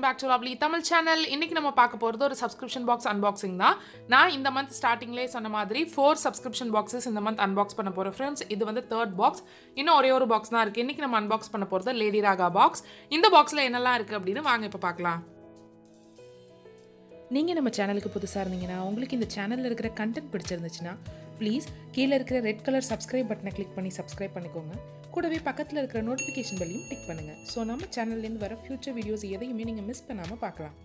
back to lovely Tamil channel இன்னைக்கு நம்ம பார்க்க போகிறது ஒரு சப்ஸ்கிரிப்ஷன் பாக்ஸ் அன்பாக்சிங் தான் நான் இந்த மந்த் ஸ்டார்டிங்லேயே சொன்ன மாதிரி ஃபோர் சப்ஸ்கிரிப்ஷன் பாக்ஸஸ் இந்த மந்த் அன்பாக்ஸ் பண்ண போகிறேன் ஃப்ரெண்ட்ஸ் இது வந்து தேர்ட் பாக்ஸ் இன்னும் ஒரே ஒரு பாக்ஸ் தான் இருக்குது இன்னைக்கு நம்ம அன்பாக்ஸ் பண்ண போகிறது லேடி ராகா பாக்ஸ் இந்த பாக்ஸில் என்னெல்லாம் இருக்குது அப்படின்னு வாங்க இப்போ பார்க்கலாம் நீங்கள் நம்ம சேனலுக்கு புதுசாக இருந்தீங்கன்னா உங்களுக்கு இந்த சேனலில் இருக்கிற கண்டென்ட் பிடிச்சிருந்துச்சுன்னா ப்ளீஸ் கீழே இருக்கிற ரெட் கலர் சப்ஸ்கிரைப் பட்டனை கிளிக் பண்ணி சப்ஸ்கிரைப் பண்ணிக்கோங்க கூடவே பக்கத்தில் இருக்கிற நோட்டிஃபிகேஷன் பெல்லையும் டிக் பண்ணுங்கள் ஸோ நம்ம சேனல்லேருந்து வர ஃபியூச்சர் வீடியோஸ் எதையுமே நீங்கள் மிஸ் பண்ணாமல் பார்க்கலாம்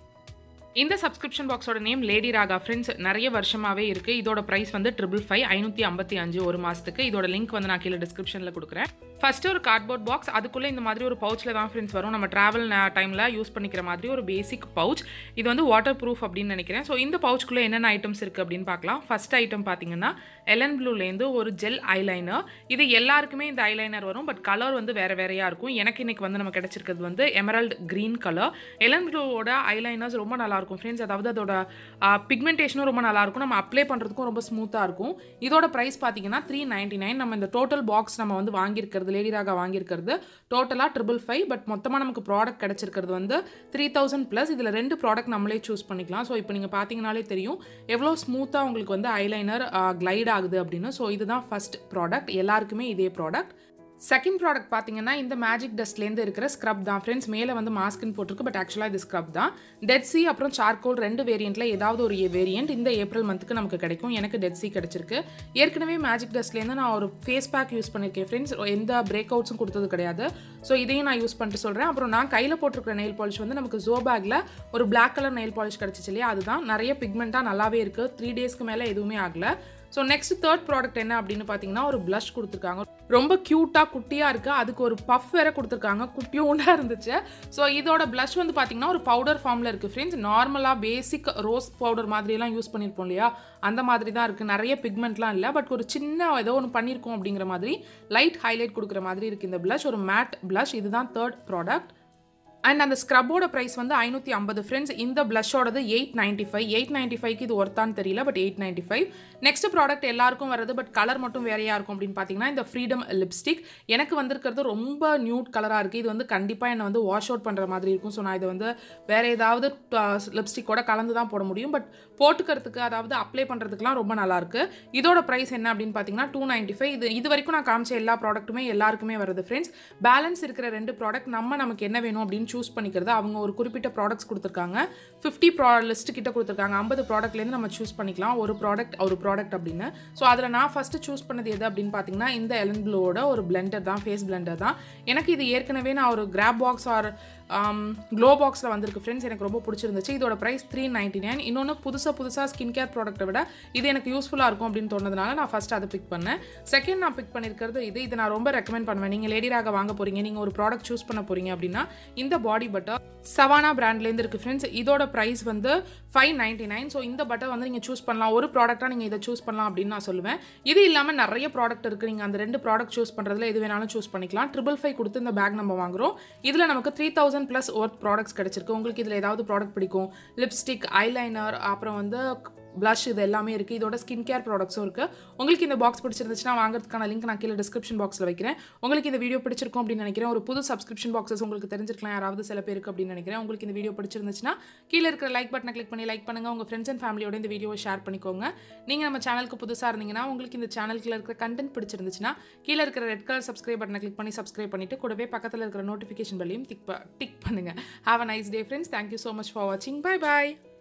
இந்த சப்ஸ்கிரிப்ஷன் பாக்ஸோட நேம் லேடி ராகா ஃப்ரெண்ட்ஸ் நிறைய வருஷமாகவே இருக்குது இதோட ப்ரைஸ் வந்து ட்ரிபிள் ஃபைவ் ஐநூற்றி ஐம்பத்தி அஞ்சு ஒரு மாதத்துக்கு இதோட லிங்க் வந்து நான் கீழே டிஸ்கிரிப்ஷனில் கொடுக்குறேன் ஃபஸ்ட்டு ஒரு கார்ட்போர்ட் பாக்ஸ் அதுக்குள்ளே இந்த மாதிரி ஒரு பவுச்சில் தான் ஃப்ரெண்ட்ஸ் வரும் நம்ம ட்ராவல் டைமில் யூஸ் பண்ணிக்கிற மாதிரி ஒரு பேசிக் பவுச் இது வந்து வாட்டர் ப்ரூஃப் அப்படின்னு நினைக்கிறேன் ஸோ இந்த பவுச்சுக்குள்ளே என்னென்ன ஐட்டம்ஸ் இருக்குது அப்படின்னு பார்க்கலாம் ஃபஸ்ட் ஐட்டம் பார்த்தீங்கன்னா எலன் ப்ளூலேருந்து ஒரு ஜெல் ஐலைனர் இது எல்லாருக்குமே இந்த ஐலைனர் வரும் பட் கலர் வந்து வேறு வேறையாக இருக்கும் எனக்கு இன்னைக்கு வந்து நம்ம கிடச்சிருக்கிறது வந்து எமரல்ட் க்ரீன் கலர் எலன் ப்ளூவோட ஐலைனர்ஸ் ரொம்ப நல்லா இருக்கும் ஃப்ரெண்ட்ஸ் அதாவது அதோட பிக்மெண்டேஷனும் ரொம்ப நல்லா இருக்கும் நம்ம அப்ளை பண்ணுறதுக்கும் ரொம்ப ஸ்மூத்தாக இருக்கும் இதோட ப்ரைஸ் பார்த்தீங்கன்னா த்ரீ நைன்டி நைன் நம்ம இந்த டோட்டல் பாக்ஸ் நம்ம வந்து வாங்கியிருக்கிறது லேடி ராகா வாங்கியிருக்கிறது டோட்டலாக ட்ரிபிள் ஃபைவ் பட் மொத்தமாக நமக்கு ப்ராடக்ட் கிடச்சிருக்கிறது வந்து த்ரீ தௌசண்ட் ப்ளஸ் இதில் ரெண்டு ப்ராடக்ட் நம்மளே சூஸ் பண்ணிக்கலாம் ஸோ இப்போ நீங்கள் பார்த்தீங்கனாலே தெரியும் எவ்வளோ ஸ்மூத்தாக உங்களுக்கு வந்து ஐலைனர் கிளைட் ஆகுது அப்படின்னு ஸோ இதுதான் ஃபஸ்ட் ப்ராடக்ட் எல்லாருக்குமே இதே ப்ராடக்ட் செகண்ட் ப்ராடக்ட் பார்த்தீங்கன்னா இந்த மேஜிக் டஸ்ட்லேருந்து இருக்கிற ஸ்க்ரப் தான் ஃப்ரெண்ட்ஸ் மேலே வந்து மாஸ்க்னு போட்டிருக்கு பட் ஆக்சுவலாக இது ஸ்க்ரப் தான் டெட் சி அப்புறம் சார்கோல் ரெண்டு வேரியண்ட்டில் ஏதாவது ஒரு வேரியண்ட் இந்த ஏப்ரல் மந்த்துக்கு நமக்கு கிடைக்கும் எனக்கு டெட் சி கிடச்சிருக்கு ஏற்கனவே மேஜிக் டஸ்ட்லேருந்து நான் ஒரு ஃபேஸ் பேக் யூஸ் பண்ணியிருக்கேன் ஃப்ரெண்ட்ஸ் எந்த பிரேக் அவுட்ஸும் கொடுத்தது கிடையாது ஸோ இதையும் நான் யூஸ் பண்ணிட்டு சொல்கிறேன் அப்புறம் நான் கையில் போட்டிருக்கிற நெயில் பாலிஷ் வந்து நமக்கு ஜோ பேக்கில் ஒரு பிளாக் கலர் நெயில் பாலிஷ் கிடச்சிச்சு இல்லையா அதுதான் நிறைய பிக்மெண்ட்டாக நல்லாவே இருக்குது த்ரீ டேஸ்க்கு மேலே எதுவுமே ஆகலை ஸோ நெக்ஸ்ட் தேர்ட் ப்ராடக்ட் என்ன அப்படின்னு பார்த்தீங்கன்னா ஒரு ப்ளஷ் கொடுத்துருக்காங்க ரொம்ப க்யூட்டாக குட்டியாக இருக்குது அதுக்கு ஒரு பஃப் வேற கொடுத்துருக்காங்க குட்டியோண்டாக இருந்துச்சு ஸோ இதோட ப்ளஷ் வந்து பார்த்தீங்கன்னா ஒரு பவுடர் ஃபார்மில் இருக்குது ஃப்ரெண்ட்ஸ் நார்மலாக பேசிக் ரோஸ் பவுடர் மாதிரியெல்லாம் யூஸ் பண்ணியிருப்போம் இல்லையா அந்த மாதிரி தான் இருக்குது நிறைய பிக்மெண்ட்லாம் இல்லை பட் ஒரு சின்ன ஏதோ ஒன்று பண்ணியிருக்கோம் அப்படிங்கிற மாதிரி லைட் ஹைலைட் கொடுக்குற மாதிரி இருக்குது இந்த ப்ளஷ் ஒரு மேட் ப்ளஷ் இதுதான் தேர்ட் ப்ராடக்ட் அண்ட் அந்த ஸ்க்ரப்போட ப்ரைஸ் வந்து ஐநூற்றி ஐம்பது ஃப்ரெண்ட்ஸ் இந்த ப்ளஷோடது eight ninety five eight ninety ஃபைவ்க்கு இது ஒர்த்தான்னு தெரியல but eight ninety five next product எல்லாருக்கும் வருது பட் கலர் மட்டும் வேறையாக இருக்கும் அப்படின்னு பார்த்தீங்கன்னா இந்த ஃப்ரீடம் லிப்ஸ்டிக் எனக்கு வந்திருக்கிறது ரொம்ப நியூட் கலராக இருக்குது இது வந்து கண்டிப்பாக என்னை வந்து வாஷ் அவுட் பண்ணுற மாதிரி இருக்கும் ஸோ நான் இதை வந்து வேறு ஏதாவது லிப்ஸ்டிக்கோட கலந்து தான் போட முடியும் பட் போட்டுக்கிறதுக்கு அதாவது அப்ளை பண்ணுறதுக்குலாம் ரொம்ப நல்லாயிருக்கு இதோட ப்ரைஸ் என்ன அப்படின்னு பார்த்தீங்கன்னா டூ நைன்ட்டி ஃபைவ் இது இது வரைக்கும் நான் காமிச்ச எல்லா ப்ராடக்ட்டுமே எல்லாருக்குமே வருது ஃப்ரெண்ட்ஸ் பேலன்ஸ் இருக்கிற ரெண்டு ப்ராடக்ட் நம்ம நமக்கு என்ன வேணும் அப்படின்னு சூஸ் பண்ணிக்கிறது அவங்க ஒரு குறிப்பிட்ட ப்ராடக்ட்ஸ் கொடுத்துருக்காங்க ஃபிஃப்டி ப்ரா லிஸ்ட் கிட்ட கொடுத்துருக்காங்க ஐம்பது ப்ராடக்ட்லேருந்து நம்ம சூஸ் பண்ணிக்கலாம் ஒரு ப்ராடக்ட் ஒரு ப்ராடக்ட் அப்படின்னு ஸோ அதில் நான் ஃபஸ்ட்டு சூஸ் பண்ணது எது அப்படின்னு பார்த்தீங்கன்னா இந்த எலன் ப்ளூவோட ஒரு பிளெண்டர் தான் ஃபேஸ் பிளெண்டர் தான் எனக்கு இது ஏற்கனவே நான் ஒரு கிராப் பாக்ஸ் ஆர் க்ளோ பாக்ஸில் வந்திருக்கு ஃப்ரெண்ட்ஸ் எனக்கு ரொம்ப பிடிச்சிருந்துச்சு இதோட ப்ரைஸ் த்ரீ நைன்டி நைன் இன்னொன்று புதுசாக புதுசாக ஸ்கின் கேர் ப்ராடக்ட்டை விட இது எனக்கு யூஸ்ஃபுல்லாக இருக்கும் அப்படின்னு தோணுதுனால நான் ஃபஸ்ட் அதை பிக் பண்ணேன் செகண்ட் நான் பிக் பண்ணியிருக்கிறது இது இதை நான் ரொம்ப ரெக்கமெண்ட் பண்ணுவேன் நீங்கள் லேடிராக வாங்க போகிறீங்க நீங்கள் ஒரு ப்ராடக்ட் சூஸ் பண்ண போகிறீங்க அப்படின்னா இந்த பாடி பட்டர் சவானா பிராண்ட்லேருந்து இருக்குது ஃப்ரெண்ட்ஸ் இதோட ப்ரைஸ் வந்து ஃபைவ் நைன்டி நைன் ஸோ இந்த பட்டர் வந்து நீங்கள் சூஸ் பண்ணலாம் ஒரு ப்ராடக்ட்டாக நீங்கள் இதை சூஸ் பண்ணலாம் அப்படின்னு நான் சொல்லுவேன் இது இல்லாமல் நிறைய ப்ராடக்ட் இருக்குது நீங்கள் அந்த ரெண்டு ப்ராடக்ட் சூஸ் பண்ணுறதுல எது வேணாலும் சூஸ் பண்ணிக்கலாம் ட்ரிபிள் ஃபைவ் கொடுத்து இந்த பேக் நம்ம வாங்குறோம் இதில் நமக்கு three thousand plus worth products கிடச்சிருக்கு உங்களுக்கு இதில் ஏதாவது ப்ராடக்ட் பிடிக்கும் லிப்ஸ்டிக் ஐலைனர் அப்புறம் வந்து ப்ளஷ் இது எல்லாமே இருக்குது இதோட ஸ்கின் கேர் ப்ராடக்ட்ஸும் இருக்குது உங்களுக்கு இந்த பாக்ஸ் பிடிச்சிருந்துச்சுன்னா வாங்குறதுக்கான லிங்க் நான் கீழே டிஸ்கிரிப்ஷன் பாக்ஸில் வைக்கிறேன் உங்களுக்கு இந்த வீடியோ பிடிச்சிருக்கும் அப்படின்னு நினைக்கிறேன் ஒரு புது சப்ஸ்கிரிப்ஷன் பாக்ஸஸ் உங்களுக்கு தெரிஞ்சிருக்கலாம் யாராவது சில பேருக்கு அப்படின்னு நினைக்கிறேன் உங்களுக்கு இந்த வீடியோ பிடிச்சிருந்துச்சுன்னா கீழே இருக்கிற லைக் பட்டனை கிளிக் பண்ணி லைக் பண்ணுங்கள் உங்கள் ஃப்ரெண்ட்ஸ் அண்ட் ஃபேமிலியோட இந்த வீடியோவை ஷேர் பண்ணிக்கோங்க நீங்கள் நம்ம சேனலுக்கு புதுசாக இருந்தீங்கன்னா உங்களுக்கு இந்த சேனலுக்குள்ள இருக்கிற கண்டென்ட் பிடிச்சிருந்துச்சுன்னா கீழே இருக்கிற ரெட் கலர் சப்ஸ்கிரைப் பட்டனை கிளிக் பண்ணி சப்ஸ்கிரைப் பண்ணிட்டு கூடவே பக்கத்தில் இருக்கிற நோட்டிஃபிகேஷன் பெல்லையும் டிக் டிக் பண்ணுங்கள் have a nice day friends thank you so much for வாட்சிங் பை பாய்